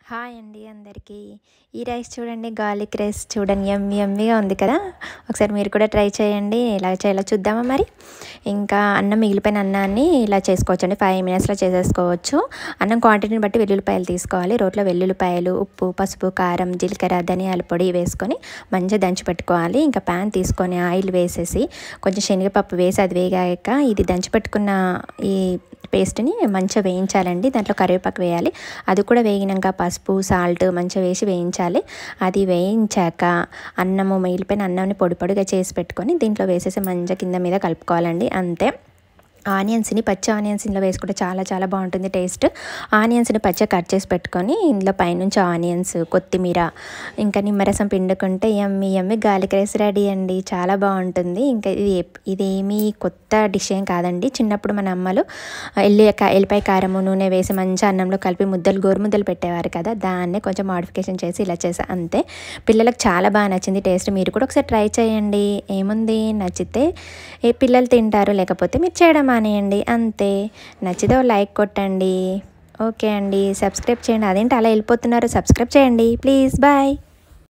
hi అండి అందరికీ ఈ రైస్ చూడండి గార్లిక్ రైస్ చూడండి ఎమ్మి ఎమ్మిగా ఉంది కదా ఒకసారి మీరు కూడా ట్రై చేయండి ఎలా చేయాలో చూద్దామా మరి ఇంకా అన్నం మిగిలిపోయిన అన్నాన్ని ఇలా చేసుకోవచ్చు అండి ఫైవ్ మినిట్స్లో చేసేసుకోవచ్చు అన్నం క్వాంటిటీని బట్టి వెల్లుల్లిపాయలు తీసుకోవాలి రోట్లో వెల్లుల్లిపాయలు ఉప్పు పసుపు కారం జీలకర్ర ధనియాల పొడి వేసుకొని మంచిగా దంచి పెట్టుకోవాలి ఇంకా ప్యాన్ తీసుకొని ఆయిల్ వేసేసి కొంచెం శనగపప్పు వేసి అది వేగాక ఇది దంచి పెట్టుకున్న ఈ పేస్ట్ని మంచిగా వేయించాలండి దాంట్లో కరివేపాకు వేయాలి అది కూడా వేగినాక పసుపు సాల్ట్ మంచిగా వేసి వేయించాలి అది వేయించాక అన్నము మిగిలిపోయిన అన్నంని పొడి పొడిగా చేసి పెట్టుకొని దీంట్లో వేసేసి మంచిగా కింద మీద కలుపుకోవాలండి అంతే ఆనియన్స్ని పచ్చి ఆనియన్స్ ఇందులో వేసుకుంటే చాలా చాలా బాగుంటుంది టేస్ట్ ఆనియన్స్ని పచ్చిగా కట్ చేసి పెట్టుకొని ఇందులో పైనుంచి ఆనియన్స్ కొత్తిమీర ఇంకా నిమ్మరసం పిండుకుంటే ఎమ్మి ఎమ్మి గాలికి రైస్ రెడీ అండి చాలా బాగుంటుంది ఇంకా ఇది ఇదేమీ కొత్త డిష్ ఏం కాదండి చిన్నప్పుడు మన అమ్మలు ఎల్లి ఎల్లిపాయ కారము నూనె వేసి మంచి అన్నంలో కలిపి ముద్దలు గోరు ముద్దలు పెట్టేవారు కదా దాన్నే కొంచెం మాడిఫికేషన్ చేసి ఇలా చేసా అంతే పిల్లలకు చాలా బాగా నచ్చింది టేస్ట్ మీరు కూడా ఒకసారి ట్రై చేయండి ఏముంది నచ్చితే ఏ పిల్లలు తింటారు లేకపోతే మీరు చేయడం మానేయండి అంతే నచ్చితే ఓ లైక్ కొట్టండి ఓకే అండి సబ్స్క్రైబ్ చేయండి అదేంటి అలా వెళ్ళిపోతున్నారు సబ్స్క్రైబ్ చేయండి ప్లీజ్ బాయ్